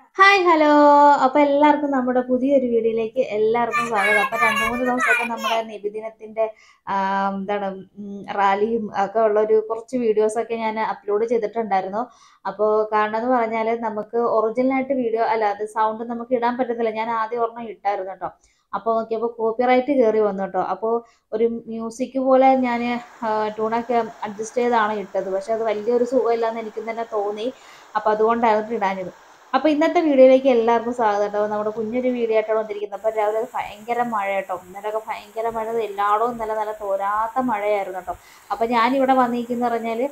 hi hello അപ്പൊ എല്ലാവർക്കും നമ്മുടെ പുതിയൊരു വീഡിയോയിലേക്ക് എല്ലാവർക്കും സ്വാഗതം അപ്പൊ രണ്ടു മൂന്ന് ദിവസമൊക്കെ നമ്മുടെ നബിദിനത്തിന്റെ ആ, എന്താണ് ഉം, റാലിയും ഒക്കെ ഉള്ള ഒരു കുറച്ച് വീഡിയോസ് ഒക്കെ ഞാൻ അപ്ലോഡ് ചെയ്തിട്ടുണ്ടായിരുന്നു അപ്പോൾ കാരണം എന്ന് പറഞ്ഞാൽ നമുക്ക് ഒറിജിനൽ ആയിട്ട് വീഡിയോ അല്ല അത് സൗണ്ട് നമുക്ക് ഇടാൻ പറ്റത്തില്ല ഞാൻ ആദ്യം ഒരെണ്ണം ഇട്ടായിരുന്നു കേട്ടോ അപ്പോൾ നോക്കിയപ്പോൾ കോപ്പിറൈറ്റ് കയറി വന്നു കേട്ടോ അപ്പോൾ ഒരു മ്യൂസിക് പോലെ ഞാൻ ട്യൂണൊക്കെ അഡ്ജസ്റ്റ് ചെയ്താണ് ഇട്ടത് പക്ഷെ അത് വലിയൊരു സുഖമില്ലാന്ന് എനിക്ക് തന്നെ തോന്നി അപ്പോൾ അതുകൊണ്ടായിരുന്നു ഇടാനിത് അപ്പൊ ഇന്നത്തെ വീഡിയോയിലേക്ക് എല്ലാവർക്കും സ്വാഗതം കേട്ടോ നമ്മുടെ കുഞ്ഞൊരു വീഡിയോ ആയിട്ടാണ് വന്നിരിക്കുന്നത് അപ്പൊ രാവിലെ ഭയങ്കര മഴ കേട്ടോ ഇന്നലെയൊക്കെ ഭയങ്കര മഴ എല്ലായിടവും ഇന്നലെ നല്ല തോരാത്ത മഴയായിരുന്നു കേട്ടോ അപ്പൊ ഞാനിവിടെ വന്നിരിക്കുന്ന പറഞ്ഞാല്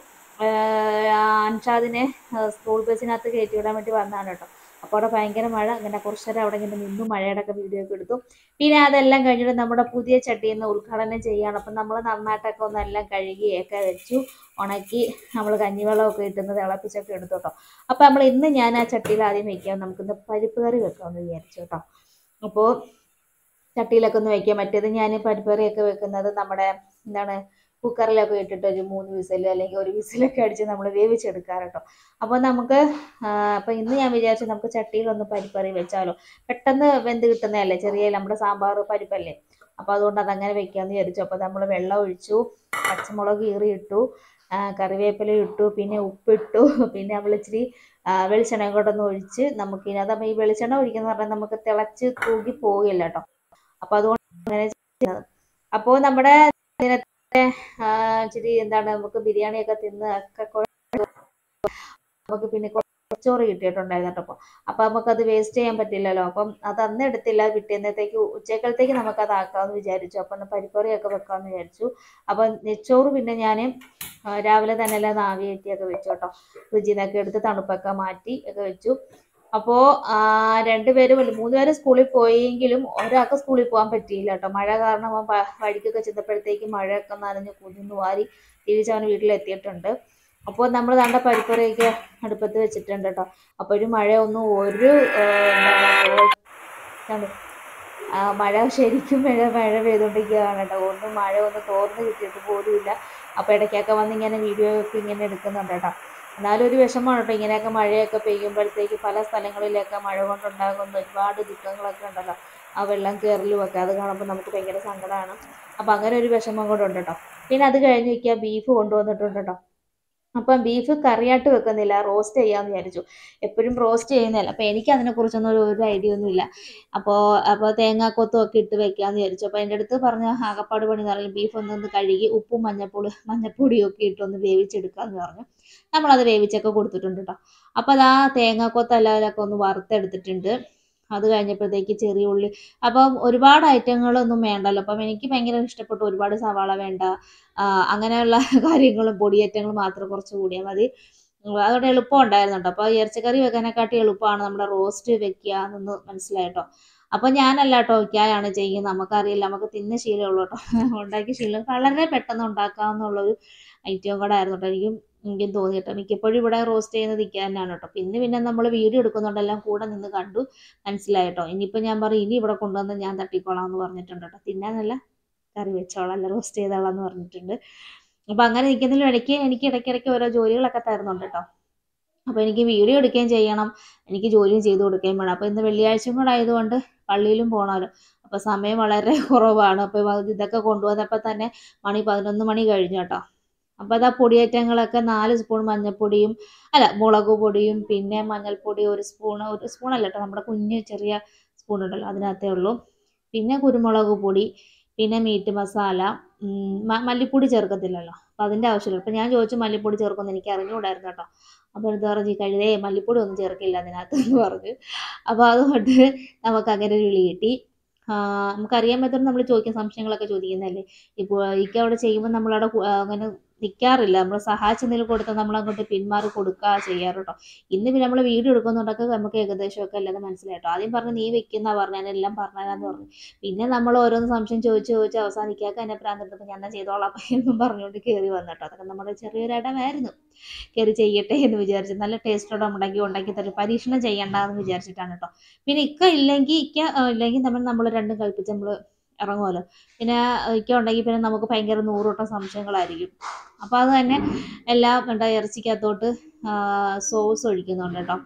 അൻഷാദിനെ ആ, സ്കൂൾ ബസ്സിനകത്ത് കയറ്റി വിടാൻ വേണ്ടി വന്നതാണ് കേട്ടോ അപ്പോൾ അവിടെ ഭയങ്കര മഴ അങ്ങനെ കുറച്ച് നേരം അവിടെ ഇങ്ങനെ നിന്നു മഴയുടെ ഒക്കെ വീഡിയോ ഒക്കെ എടുത്തു പിന്നെ അതെല്ലാം കഴിഞ്ഞിട്ട് നമ്മുടെ പുതിയ ചട്ടിയിൽ നിന്ന് ഉദ്ഘാടനം ചെയ്യാണ് അപ്പം നമ്മൾ നന്നായിട്ടൊക്കെ ഒന്ന് എല്ലാം കഴുകിയൊക്കെ വെച്ചു ഉണക്കി നമ്മൾ കഞ്ഞിവെള്ളമൊക്കെ ഇട്ടുന്നത് തിളപ്പിച്ചൊക്കെ എടുത്തു കേട്ടോ അപ്പൊ നമ്മൾ ഇന്ന് ഞാൻ ആ ചട്ടിയിൽ ആദ്യം വെക്കാം നമുക്കിന്ന് പരിപ്പ് കറി വെക്കാമെന്ന് വിചാരിച്ചു കേട്ടോ അപ്പോൾ ചട്ടിയിലൊക്കെ ഒന്ന് വെക്കാം മറ്റേത് ഞാൻ പരിപ്പ് കറിയൊക്കെ വെക്കുന്നത് നമ്മുടെ എന്താണ് കുക്കറിലൊക്കെ ഇട്ടിട്ട് ഒരു മൂന്ന് വിസിൽ അല്ലെങ്കിൽ ഒരു വിസിലൊക്കെ അടിച്ച് നമ്മൾ വേവിച്ചെടുക്കാറ് കേട്ടോ അപ്പോൾ നമുക്ക് ആ, അപ്പോൾ ഇന്ന് ഞാൻ വിചാരിച്ചു നമുക്ക് ചട്ടിയിലൊന്ന് പരിപ്പ് കറി വെച്ചാലോ പെട്ടെന്ന് വെന്ത് കിട്ടുന്നതല്ലേ ചെറിയ നമ്മുടെ സാമ്പാർ പരിപ്പല്ലേ അപ്പോൾ അതുകൊണ്ട് അതങ്ങനെ വെക്കാമെന്ന് വിചാരിച്ചു അപ്പോൾ നമ്മൾ വെള്ളം ഒഴിച്ചു പച്ചമുളക് കീറിയിട്ടു ആ, കറിവേപ്പില ഇട്ടു പിന്നെ ഉപ്പിട്ടു പിന്നെ നമ്മൾ ഇച്ചിരി ആ, വെളിച്ചെണ്ണ കൂടെ ഒന്ന് ഒഴിച്ച് നമുക്ക് ഇതിനകത്ത് ഈ വെളിച്ചെണ്ണ ഒഴിക്കുന്ന പറഞ്ഞാൽ നമുക്ക് തിളച്ച് തൂകി പോകില്ല കേട്ടോ അപ്പൊ അതുകൊണ്ട് അങ്ങനെ ചെയ്യുന്നത് അപ്പോൾ നമ്മുടെ ഇതിനകത്തെ ആ, ഇച്ചിരി എന്താണ് നമുക്ക് ബിരിയാണിയൊക്കെ തിന്ന് ഒക്കെ കൊ- നമുക്ക് പിന്നെ ചോറ് കിട്ടിയിട്ടുണ്ടായിരുന്നു കേട്ടോ അപ്പൊ നമുക്കത് വേസ്റ്റ് ചെയ്യാൻ പറ്റില്ലല്ലോ അപ്പം അത് അന്ന് എടുത്തില്ല പിറ്റേന്നത്തേക്ക് ഉച്ചക്കലത്തേക്ക് നമുക്ക് അത് ആക്കാമെന്ന് വിചാരിച്ചു അപ്പൊ ഒന്ന് പരിപ്പറിയൊക്കെ വെക്കാമെന്ന് വിചാരിച്ചു അപ്പൊ നെച്ചോറ് പിന്നെ ഞാൻ രാവിലെ തന്നെ എല്ലാം ആവി കയറ്റിയൊക്കെ വെച്ചു കേട്ടോ ഫ്രിഡ്ജിൽ നിന്നൊക്കെ എടുത്ത് തണുപ്പൊക്കെ മാറ്റി ഒക്കെ വെച്ചു അപ്പോൾ രണ്ടുപേരും അല്ല മൂന്നുപേരും സ്കൂളിൽ പോയെങ്കിലും ഒരാൾക്ക് സ്കൂളിൽ പോകാൻ പറ്റിയില്ല കേട്ടോ മഴ കാരണം അവൻ പ- വഴിക്കൊക്കെ ചെന്നപ്പോഴത്തേക്ക് മഴയൊക്കെ നനഞ്ഞ് കുതിർന്നു വാരി തിരിച്ച് അവൻ വീട്ടിലെത്തിയിട്ടുണ്ട് അപ്പോൾ നമ്മൾ കണ്ട പരിപ്പറയൊക്കെ അടുപ്പത്ത് വെച്ചിട്ടുണ്ട് കേട്ടോ അപ്പോഴും മഴയൊന്നും ഒരു ആ, എന്താണ് എന്താണ് ആ, മഴ ശരിക്കും മഴ മഴ പെയ്തുകൊണ്ടിരിക്കുകയാണ് കേട്ടോ ഒന്നും മഴ ഒന്ന് തോർന്ന് കിട്ടിയിട്ട് പോലുമില്ല അപ്പോൾ ഇടയ്ക്കൊക്കെ വന്ന് ഇങ്ങനെ വീഡിയോ ഒക്കെ ഇങ്ങനെ എടുക്കുന്നുണ്ട് കേട്ടോ എന്നാലും ഒരു വിഷമമാണ് കേട്ടോ ഇങ്ങനെയൊക്കെ മഴയൊക്കെ പെയ്യുമ്പോഴത്തേക്ക് പല സ്ഥലങ്ങളിലൊക്കെ മഴ കൊണ്ടുണ്ടാകുന്ന ഒരുപാട് ദുഃഖങ്ങളൊക്കെ ഉണ്ടല്ലോ ആ വെള്ളം കയറലും ഒക്കെ അത് കാണുമ്പോൾ നമുക്ക് ഭയങ്കര സങ്കടമാണ് അപ്പം അങ്ങനെ ഒരു വിഷമം കൂടെ ഉണ്ട് കേട്ടോ പിന്നെ അത് കഴിഞ്ഞ് വയ്ക്കുക ബീഫ് കൊണ്ടുവന്നിട്ടുണ്ട് കേട്ടോ അപ്പം ബീഫ് കറിയായിട്ട് വെക്കുന്നില്ല റോസ്റ്റ് ചെയ്യാമെന്ന് വിചാരിച്ചു എപ്പോഴും റോസ്റ്റ് ചെയ്യുന്നതല്ല അപ്പം എനിക്ക് അതിനെക്കുറിച്ചൊന്നും ഒരു ഒരു ഐഡിയ ഒന്നുമില്ല അപ്പോൾ അപ്പോൾ തേങ്ങാക്കൊത്തും ഒക്കെ ഇട്ട് വെക്കാമെന്ന് വിചാരിച്ചു അപ്പോൾ എൻ്റെ അടുത്ത് പറഞ്ഞ ആകപ്പാട് പണി എന്ന് പറഞ്ഞാൽ ബീഫ് ഒന്നൊന്ന് കഴുകി ഉപ്പും മഞ്ഞപ്പൊടി മഞ്ഞപ്പൊടിയും ഒക്കെ ഇട്ടൊന്ന് വേവിച്ചെടുക്കാമെന്ന് പറഞ്ഞു നമ്മളത് വേവിച്ചൊക്കെ കൊടുത്തിട്ടുണ്ട് കേട്ടോ അപ്പോൾ അത് ആ തേങ്ങാക്കൊത്ത് എല്ലാവരൊക്കെ ഒന്ന് വറുത്തെടുത്തിട്ടുണ്ട് അത് കഴിഞ്ഞപ്പോഴത്തേക്ക് ചെറിയ ഉള്ളി അപ്പം ഒരുപാട് ഐറ്റങ്ങളൊന്നും വേണ്ടല്ലോ അപ്പം എനിക്ക് ഭയങ്കര ഇഷ്ടപ്പെട്ടു ഒരുപാട് സവാള വേണ്ട ആ, അങ്ങനെയുള്ള കാര്യങ്ങളും പൊടിയേറ്റങ്ങളും മാത്രം കുറച്ച് കൂടിയാൽ മതി ഉം, അതോടെ എളുപ്പം ഉണ്ടായിരുന്നു കേട്ടോ അപ്പോൾ ഇറച്ചിക്കറി വെക്കാനെക്കാട്ടി എളുപ്പമാണ് നമ്മുടെ റോസ്റ്റ് വെക്കുക എന്നൊന്ന് മനസ്സിലായിട്ടോ അപ്പോൾ ഞാനല്ല കേട്ടോ വയ്ക്കാനാണ് ചെയ്യുന്നത് നമുക്കറിയില്ല നമുക്ക് തിന്ന് ശീലമുള്ളൂ കേട്ടോ ഉണ്ടാക്കി ശീലം വളരെ പെട്ടെന്ന് ഉണ്ടാക്കാവുന്നുള്ളൊരു ഐറ്റവും കൂടെ ആയിരുന്നു കേട്ടോ എനിക്കും എനിക്കും തോന്നി കേട്ടോ മിക്കപ്പോഴും ഇവിടെ റോസ്റ്റ് ചെയ്യുന്നത് ഇരിക്കാൻ തന്നെയാണ് കേട്ടോ പിന്നെ പിന്നെ നമ്മൾ വീഡിയോ എടുക്കുന്നുണ്ടെല്ലാം കൂടെ നിന്ന് കണ്ടു മനസ്സിലായി കേട്ടോ ഇനിയിപ്പോൾ ഞാൻ പറയും ഇനി ഇവിടെ കൊണ്ടുവന്ന് ഞാൻ തട്ടിക്കോളാം എന്ന് പറഞ്ഞിട്ടുണ്ട് കേട്ടോ തിന്നാനല്ല കറി വെച്ചോളാം അല്ല റോസ്റ്റ് ചെയ്തോളാം എന്ന് പറഞ്ഞിട്ടുണ്ട് അപ്പോൾ അങ്ങനെ നിൽക്കുന്നതിലും ഇടയ്ക്ക് എനിക്ക് ഇടയ്ക്കിടയ്ക്ക് ഓരോ ജോലികളൊക്കെ തരുന്നുണ്ട് കേട്ടോ അപ്പോൾ എനിക്ക് വീഡിയോ എടുക്കുകയും ചെയ്യണം എനിക്ക് ജോലിയും ചെയ്തു കൊടുക്കുകയും വേണം അപ്പോൾ ഇന്ന് വെള്ളിയാഴ്ചയും കൂടെ ആയതുകൊണ്ട് പള്ളിയിലും പോകണമല്ലോ അപ്പോൾ സമയം വളരെ കുറവാണ് അപ്പോൾ ഇതൊക്കെ കൊണ്ടുവന്നപ്പോൾ തന്നെ മണി പതിനൊന്ന് മണി കഴിഞ്ഞു കേട്ടോ അപ്പോൾ അതാ പൊടിയേറ്റങ്ങളൊക്കെ നാല് സ്പൂൺ മഞ്ഞൾപ്പൊടിയും അല്ല മുളക് പൊടിയും പിന്നെ മഞ്ഞൾപ്പൊടി ഒരു സ്പൂൺ ഒരു സ്പൂൺ അല്ല കേട്ടോ നമ്മുടെ കുഞ്ഞ് ചെറിയ സ്പൂൺ ഉണ്ടല്ലോ അതിനകത്തേ ഉള്ളൂ പിന്നെ കുരുമുളക് പൊടി പിന്നെ മീറ്റ് മസാല ഉം, മ- മല്ലിപ്പൊടി ചേർക്കത്തില്ലല്ലോ അപ്പോൾ അതിൻ്റെ ആവശ്യമില്ല അപ്പോൾ ഞാൻ ചോദിച്ചു മല്ലിപ്പൊടി ചേർക്കുമെന്ന് എനിക്ക് അറിഞ്ഞുകൂടായിരുന്നു കേട്ടോ അപ്പോൾ എടുത്ത് പറഞ്ഞു കഴുതേ മല്ലിപ്പൊടി ഒന്നും ചേർക്കില്ല അതിനകത്ത് എന്ന് പറഞ്ഞു അപ്പോൾ അതുകൊണ്ട് നമുക്ക് അങ്ങനെ ഒരു വിളി കിട്ടി ആ, നമുക്കറിയാൻ പറ്റുന്ന നമ്മൾ ചോദിക്കുന്ന സംശയങ്ങളൊക്കെ ചോദിക്കുന്നതല്ലേ ഇപ്പോൾ ഇക്ക അവിടെ ചെയ്യുമ്പോൾ നമ്മളവിടെ കു- ആ, അങ്ങനെ നിൽക്കാറില്ല നമ്മൾ സഹായിച്ച എന്തെങ്കിലും കൊടുത്താൽ നമ്മൾ അങ്ങോട്ട് പിന്മാറി കൊടുക്കുക ചെയ്യാറ് കേട്ടോ ഇന്ന് പിന്നെ നമ്മൾ വീഡിയോ എടുക്കുന്നുണ്ടൊക്കെ നമുക്ക് ഏകദേശമൊക്കെ അല്ലാതെ മനസ്സിലായിട്ടോ ആദ്യം പറഞ്ഞു നീ വെക്കുന്ന പറഞ്ഞു ഞാനെല്ലാം പറഞ്ഞുതരാന്ന് പറഞ്ഞു പിന്നെ നമ്മൾ ഓരോന്ന് സംശയം ചോദിച്ച് ചോദിച്ച് അവസാനിക്കാക്ക എന്നെ പ്രാന്തെടുത്തപ്പോൾ ഞാൻ ചെയ്തോളാം എന്നും പറഞ്ഞുകൊണ്ട് കയറി വന്നിട്ടോ അതൊക്കെ നമ്മുടെ ചെറിയൊരു ഇടമായിരുന്നു കയറി ചെയ്യട്ടെ എന്ന് വിചാരിച്ചു നല്ല ടേസ്റ്റോടെ ഉണ്ടാക്കി ഉണ്ടാക്കി തരും പരീക്ഷണം ചെയ്യണ്ട എന്ന് വിചാരിച്ചിട്ടാണ് കേട്ടോ പിന്നെ ഇക്ക ഇല്ലെങ്കിൽ ഇക്ക ആ, ഇല്ലെങ്കിൽ നമ്മൾ നമ്മൾ രണ്ടും കൽപ്പിച്ച് നമ്മൾ ഇറങ്ങുമല്ലോ പിന്നെ ഇക്ക ഉണ്ടെങ്കിൽ പിന്നെ നമുക്ക് ഭയങ്കര നൂറുവട്ടം സംശയങ്ങളായിരിക്കും അപ്പോൾ അത് തന്നെ എല്ലാം എന്താ ഇറച്ചിക്കകത്തോട്ട് സോസ് ഒഴിക്കുന്നുണ്ട് കേട്ടോ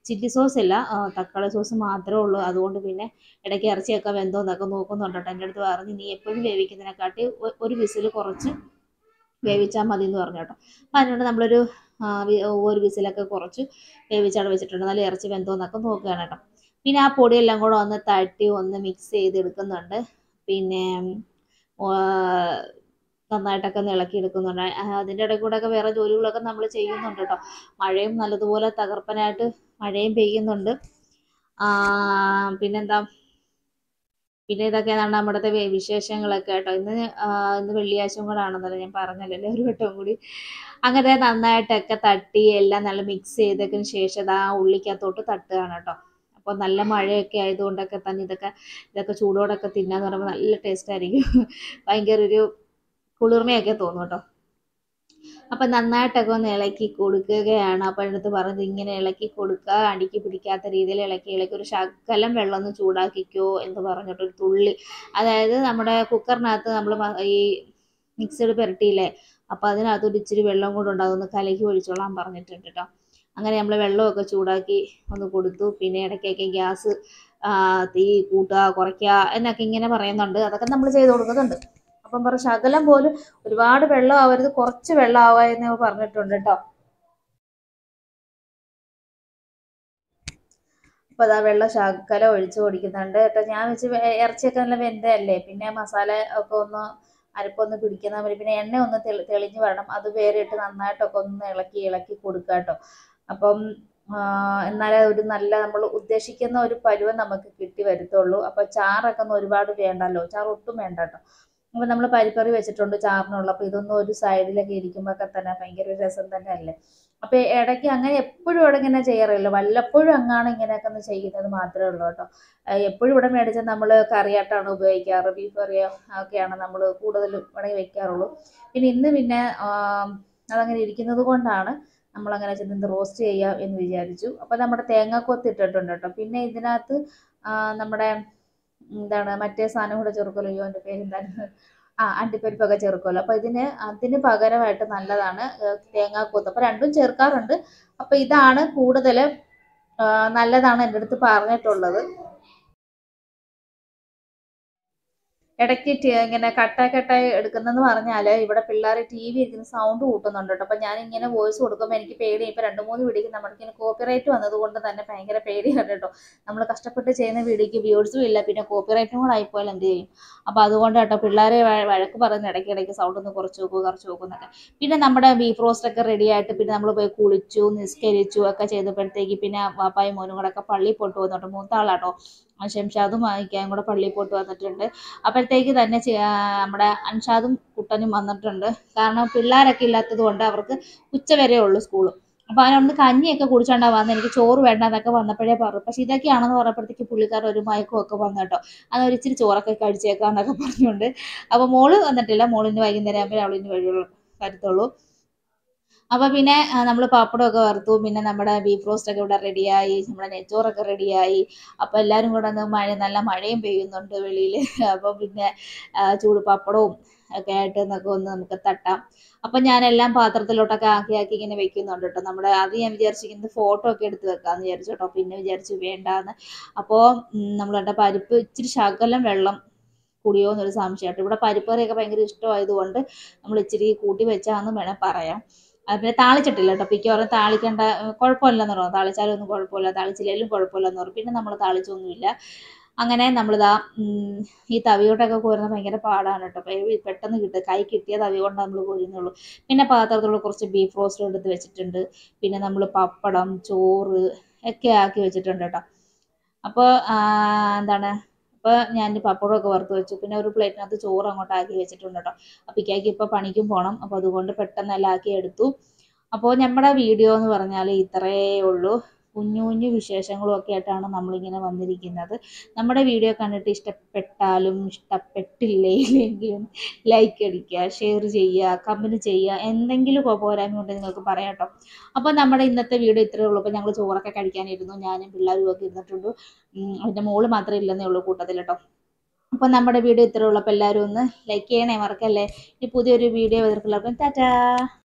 ചില്ലി സോസ് ഇല്ല ആ, തക്കാളി സോസ് മാത്രമേ ഉള്ളൂ അതുകൊണ്ട് പിന്നെ ഇടയ്ക്ക് ഇറച്ചിയൊക്കെ വെന്തോ എന്നൊക്കെ നോക്കുന്നുണ്ട് കേട്ടോ എൻ്റെ അടുത്ത് പറഞ്ഞു നീ എപ്പോഴും വേവിക്കുന്നതിനെക്കാട്ടി ഒ- ഒരു വിസിൽ കുറച്ച് വേവിച്ചാൽ മതി എന്ന് പറഞ്ഞു കേട്ടോ അപ്പം അതിനോട് നമ്മളൊരു ആ, വി- ഒരു വിസിലൊക്കെ കുറച്ച് വേവിച്ചവിടെ വെച്ചിട്ടുണ്ട് നല്ല ഇറച്ചി വെന്തോ എന്നൊക്കെ നോക്കുകയാണ് കേട്ടോ പിന്നെ ആ പൊടിയെല്ലാം കൂടെ ഒന്ന് തട്ടി ഒന്ന് മിക്സ് ചെയ്തെടുക്കുന്നുണ്ട് പിന്നെ ആ, നന്നായിട്ടൊക്കെ ഒന്ന് ഇളക്കി എടുക്കുന്നുണ്ട് ആ, അതിൻ്റെ ഇടയിൽ കൂടെ ഒക്കെ വേറെ ജോലികളൊക്കെ നമ്മൾ ചെയ്യുന്നുണ്ട് കേട്ടോ മഴയും നല്ലതുപോലെ തകർപ്പനായിട്ട് മഴയും പെയ്യുന്നുണ്ട് ആ, പിന്നെന്താ പിന്നെ ഇതൊക്കെയാണ് നമ്മുടെ വി- വിശേഷങ്ങളൊക്കെ കേട്ടോ ഇന്ന് ആ, ഇന്ന് വെള്ളിയാഴ്ചയും കൂടെ ആണെന്നല്ലോ ഞാൻ പറഞ്ഞല്ലോ ഒരു വട്ടം കൂടി അങ്ങനെ നന്നായിട്ടൊക്കെ തട്ടി എല്ലാം നല്ല മിക്സ് ചെയ്തതിന് ശേഷം അത് ആ ഉള്ളിക്കകത്തോട്ട് തട്ടുകയാണ് കേട്ടോ അപ്പോൾ നല്ല മഴയൊക്കെ ആയതുകൊണ്ടൊക്കെ തന്നെ ഇതൊക്കെ ഇതൊക്കെ ചൂടോടൊക്കെ തിന്നാന്ന് പറയുമ്പോൾ നല്ല ടേസ്റ്റ് ആയിരിക്കും ഭയങ്കര ഒരു കുളിർമയൊക്കെ തോന്നും കേട്ടോ അപ്പം നന്നായിട്ടൊക്കെ ഒന്ന് ഇളക്കി കൊടുക്കുകയാണ് അപ്പം അടുത്ത് പറഞ്ഞത് ഇങ്ങനെ ഇളക്കി കൊടുക്കുക അടിക്ക് പിടിക്കാത്ത രീതിയിൽ ഇളക്കി ഇളക്കി ഒരു ശകലം വെള്ളം ഒന്ന് ചൂടാക്കിക്കോ എന്ന് പറഞ്ഞിട്ട് ഒരു തുള്ളി അതായത് നമ്മുടെ കുക്കറിനകത്ത് നമ്മൾ ഈ മിക്സഡ് പുരട്ടിയില്ലേ അപ്പോൾ അതിനകത്ത് ഒരു ഇച്ചിരി വെള്ളം കൂടെ ഉണ്ട് അതൊന്ന് കലക്കി ഒഴിച്ചോളാൻ പറഞ്ഞിട്ടുണ്ട് കേട്ടോ അങ്ങനെ നമ്മൾ വെള്ളമൊക്കെ ചൂടാക്കി ഒന്ന് കൊടുത്തു പിന്നെ ഇടയ്ക്കൊക്കെ ഗ്യാസ് തീ കൂട്ടുക കുറയ്ക്കുക എന്നൊക്കെ ഇങ്ങനെ പറയുന്നുണ്ട് അതൊക്കെ നമ്മൾ ചെയ്ത് കൊടുക്കുന്നുണ്ട് അപ്പം പറ ശകലം പോലും ഒരുപാട് വെള്ളം ആവരുത് കുറച്ച് വെള്ളം ആവുക എന്ന് പറഞ്ഞിട്ടുണ്ട് കേട്ടോ അപ്പൊ അതാ വെള്ളം ശകലം ഒഴിച്ചു കൊടുക്കുന്നുണ്ട് കേട്ടോ ഞാൻ വെച്ച് വേ- ഇറച്ചിയൊക്കെ നല്ല വെന്തയല്ലേ പിന്നെ മസാല ഒക്കെ ഒന്ന് അരപ്പൊന്ന് പിടിക്കുന്ന മാതിരി പിന്നെ എണ്ണ ഒന്ന് തെളി തെളിഞ്ഞ് വരണം അത് വേറെ ഇട്ട് നന്നായിട്ടൊക്കെ ഒന്ന് ഇളക്കി ഇളക്കി കൊടുക്കുക കേട്ടോ അപ്പം ആ, എന്നാലേ ഒരു നല്ല നമ്മൾ ഉദ്ദേശിക്കുന്ന ഒരു പരുവം നമുക്ക് കിട്ടി വരത്തുള്ളൂ അപ്പൊ ചാറൊക്കെ ഒന്ന് ഒരുപാട് വേണ്ടല്ലോ ചാറ് ഒട്ടും വേണ്ട കേട്ടോ അപ്പൊ നമ്മൾ പരിപ്പറി വെച്ചിട്ടുണ്ട് ചാറിനുള്ള അപ്പൊ ഇതൊന്നും ഒരു സൈഡിലൊക്കെ ഇരിക്കുമ്പോഴൊക്കെ തന്നെ ഭയങ്കര ഒരു രസം തന്നെ അല്ലേ അപ്പൊ ഇടയ്ക്ക് അങ്ങനെ എപ്പോഴും ഇവിടെ ഇങ്ങനെ ചെയ്യാറില്ല വല്ലപ്പോഴും അങ്ങാണ് ഇങ്ങനെയൊക്കെ ഒന്ന് ചെയ്യുന്നത് മാത്രമേ ഉള്ളൂ കേട്ടോ ഏഹ് എപ്പോഴും ഇവിടെ മേടിച്ചാൽ നമ്മൾ കറിയായിട്ടാണ് ഉപയോഗിക്കാറ് ബീഫ് കറിയോ ഒക്കെയാണ് നമ്മൾ കൂടുതലും ഇവിടെ വെക്കാറുള്ളൂ പിന്നെ ഇന്ന് പിന്നെ ആം, അതങ്ങനെ ഇരിക്കുന്നത് കൊണ്ടാണ് നമ്മളങ്ങനെ ചെന്ന് റോസ്റ്റ് ചെയ്യാം എന്ന് വിചാരിച്ചു അപ്പോൾ നമ്മുടെ തേങ്ങാക്കൊത്ത് ഇട്ടിട്ടുണ്ട് കേട്ടോ പിന്നെ ഇതിനകത്ത് ആ, നമ്മുടെ എന്താണ് മറ്റേ സാധനം കൂടെ ചേർക്കുമല്ലോ അയ്യോ എൻ്റെ പേരെന്താണ് ആ അണ്ടിപ്പരിപ്പൊക്കെ ചേർക്കുമല്ലോ അപ്പോൾ ഇതിന് അതിന് പകരമായിട്ട് നല്ലതാണ് ഏഹ് തേങ്ങാക്കൊത്ത് അപ്പോൾ രണ്ടും ചേർക്കാറുണ്ട് അപ്പോൾ ഇതാണ് കൂടുതൽ നല്ലതാണ് എൻ്റെ അടുത്ത് പറഞ്ഞിട്ടുള്ളത് ഇടയ്ക്ക് ടി- ഇങ്ങനെ കട്ടായി കട്ടായി എടുക്കുന്നെന്ന് പറഞ്ഞാൽ ഇവിടെ പിള്ളേർ ടി വി ഇരിക്കുന്ന സൗണ്ട് കൂട്ടുന്നുണ്ട് കേട്ടോ അപ്പം ഞാൻ ഇങ്ങനെ വോയിസ് കൊടുക്കുമ്പോൾ എനിക്ക് പേടി ഇപ്പം രണ്ട് മൂന്ന് വീഡിയോക്ക് നമ്മൾക്ക് ഇങ്ങനെ കോപ്പിറൈറ്റ് വന്നതുകൊണ്ട് തന്നെ ഭയങ്കര പേടിയാണ് കേട്ടോ നമ്മൾ കഷ്ടപ്പെട്ട് ചെയ്യുന്ന വീഡിയോക്ക് വ്യൂഴ്സും ഇല്ല പിന്നെ കോപ്പിറൈറ്റും കൂടെ ആയിപ്പോയാൽ എന്ത് ചെയ്യും അപ്പോൾ അതുകൊണ്ട് കേട്ടോ പിള്ളേരെ വഴ- വഴക്ക് പറയുന്ന ഇടയ്ക്ക് ഇടയ്ക്ക് സൗണ്ട് ഒന്ന് കുറച്ച് നോക്കൂ കുറച്ച് നോക്കൂ എന്നൊക്കെ പിന്നെ നമ്മുടെ ബീഫ് റോസ്റ്റ് ഒക്കെ റെഡി ആയിട്ട് പിന്നെ നമ്മൾ പോയി കുളിച്ചു നിസ്കരിച്ചു ഒക്കെ ചെയ്തപ്പോഴത്തേക്ക് പിന്നെ വാപ്പായും മോനും കൂടെ ഒക്കെ പള്ളിയിൽ പോയിട്ട് വന്നിട്ട് മൂത്ത ആളാട്ടോ ഷംഷാദും വായിക്കാനും കൂടെ പള്ളിയിൽ പോയിട്ട് വന്നിട്ടുണ്ട് അപ്പോഴത്തേക്ക് തന്നെ ചെ- ആ, നമ്മുടെ അൻഷാദും കുട്ടനും വന്നിട്ടുണ്ട് കാരണം പിള്ളേരൊക്കെ ഇല്ലാത്തത് കൊണ്ട് അവർക്ക് ഉച്ച വരെ ഉള്ളൂ സ്കൂൾ അപ്പോൾ അവനൊന്ന് കഞ്ഞിയൊക്കെ കുടിച്ചോണ്ടാ വന്നത് എനിക്ക് ചോറ് വേണ്ട എന്നൊക്കെ വന്നപ്പോഴേ പറഞ്ഞു പക്ഷെ ഇതൊക്കെയാണെന്ന് പറഞ്ഞപ്പോഴത്തേക്ക് പുള്ളിക്കാരൻ ഒരു മയക്കവും ഒക്കെ വന്നു കേട്ടോ അത് ഒരു ഇച്ചിരി ചോറൊക്കെ കഴിച്ചേക്കാന്നൊക്കെ പറഞ്ഞുകൊണ്ട് അപ്പോൾ മോള് വന്നിട്ടില്ല മോളിന് വൈകുന്നേരം ആകുമ്പോൾ അവളിന് വഴിയുള്ളൂ വരത്തുള്ളൂ അപ്പോൾ പിന്നെ നമ്മൾ പപ്പടമൊക്കെ വറുത്തു പിന്നെ നമ്മുടെ ബീഫ് റോസ്റ്റ് ഒക്കെ ഇവിടെ റെഡിയായി നമ്മുടെ നെച്ചോറൊക്കെ റെഡിയായി അപ്പോൾ എല്ലാവരും കൂടെ ഒന്ന് മഴ നല്ല മഴയും പെയ്യുന്നുണ്ട് വെളിയിൽ അപ്പോൾ പിന്നെ ആ, ചൂട് പപ്പടവും ഒക്കെ ആയിട്ട് എന്നൊക്കെ ഒന്ന് നമുക്ക് തട്ടാം അപ്പം ഞാനെല്ലാം പാത്രത്തിലോട്ടൊക്കെ ആക്കി ആക്കി ഇങ്ങനെ വെക്കുന്നുണ്ട് കേട്ടോ നമ്മുടെ അത് ഞാൻ വിചാരിച്ചിരിക്കുന്നത് ഫോട്ടോ ഒക്കെ എടുത്ത് വെക്കാമെന്ന് വിചാരിച്ചു കേട്ടോ പിന്നെ വിചാരിച്ചു വേണ്ടാന്ന് അപ്പോൾ നമ്മളുടെ പരിപ്പ് ഇച്ചിരി ശകലം വെള്ളം കുടിയോ എന്നൊരു സംശയമായിട്ട് ഇവിടെ പരിപ്പ് കറിയൊക്കെ ഭയങ്കര ഇഷ്ടമായതുകൊണ്ട് നമ്മൾ ഇച്ചിരി കൂട്ടി വെച്ചാന്ന് വേണേൽ പറയാം അത് പിന്നെ താളിച്ചിട്ടില്ല കേട്ടോ മിക്കവാറും താളിക്കേണ്ട ഏഹ് കുഴപ്പമില്ലെന്ന് പറഞ്ഞു താളിച്ചാലും ഒന്നും കുഴപ്പമില്ല താളിച്ചില്ലെങ്കിലും കുഴപ്പമില്ലെന്ന് പറഞ്ഞു പിന്നെ നമ്മൾ താളിച്ചൊന്നുമില്ല അങ്ങനെ നമ്മളിതാ ഉം, ഈ തവിയോട്ടൊക്കെ കോരുന്നത് ഭയങ്കര പാടാണ് കേട്ടോ പെ- പെട്ടെന്ന് കിട്ടും കൈ കിട്ടിയ തവി കൊണ്ട് നമ്മൾ കോരുന്നുള്ളൂ പിന്നെ പാത്രത്തിലുള്ള കുറച്ച് ബീഫ് റോസ്റ്റ് എടുത്ത് വെച്ചിട്ടുണ്ട് പിന്നെ നമ്മൾ പപ്പടം ചോറ് ഒക്കെ ആക്കി വെച്ചിട്ടുണ്ട് കേട്ടോ അപ്പോൾ എന്താണ് അപ്പോൾ ഞാൻ പപ്പടമൊക്കെ വറുത്ത് വെച്ചു പിന്നെ ഒരു പ്ലേറ്റിനകത്ത് ചോറ് അങ്ങോട്ട് ആക്കി വെച്ചിട്ടുണ്ട് കേട്ടോ അപ്പോൾ ഇക്കാക്ക് ഇപ്പോൾ പണിക്കും പോകണം അപ്പോൾ അതുകൊണ്ട് പെട്ടെന്ന് എല്ലാം ആക്കി എടുത്തു അപ്പോൾ നമ്മുടെ വീഡിയോ എന്ന് പറഞ്ഞാൽ ഇത്രയേ ഉള്ളൂ കുഞ്ഞു കുഞ്ഞു വിശേഷങ്ങളും ഒക്കെ ആയിട്ടാണ് നമ്മളിങ്ങനെ വന്നിരിക്കുന്നത് നമ്മുടെ വീഡിയോ കണ്ടിട്ട് ഇഷ്ടപ്പെട്ടാലും ഇഷ്ടപ്പെട്ടില്ലെങ്കിലും ലൈക്ക് അടിക്കുക ഷെയർ ചെയ്യുക കമൻറ്റ് ചെയ്യുക എന്തെങ്കിലും കൊ- പോരായ്മ ഉണ്ടെങ്കിൽ നിങ്ങൾക്ക് പറയാം കേട്ടോ അപ്പോൾ നമ്മുടെ ഇന്നത്തെ വീഡിയോ ഇത്രയേ ഉള്ളൂ അപ്പോൾ ഞങ്ങൾ ചോറൊക്കെ കഴിക്കാനിരുന്നു ഞാനും പിള്ളേരും ഒക്കെ ഇരുന്നിട്ടുണ്ട് ഉം, അതിൻ്റെ മോള് മാത്രമേ ഇല്ലെന്നേ ഉള്ളൂ കൂട്ടത്തിൽ കേട്ടോ അപ്പോൾ നമ്മുടെ വീഡിയോ ഇത്രയേ ഉള്ളൂ അപ്പോൾ എല്ലാവരും ഒന്ന് ലൈക്ക് ചെയ്യണേ മറക്കല്ലേ ഇനി പുതിയൊരു വീഡിയോ എതിർക്കുള്ളൂ അപ്പം ടാറ്റാ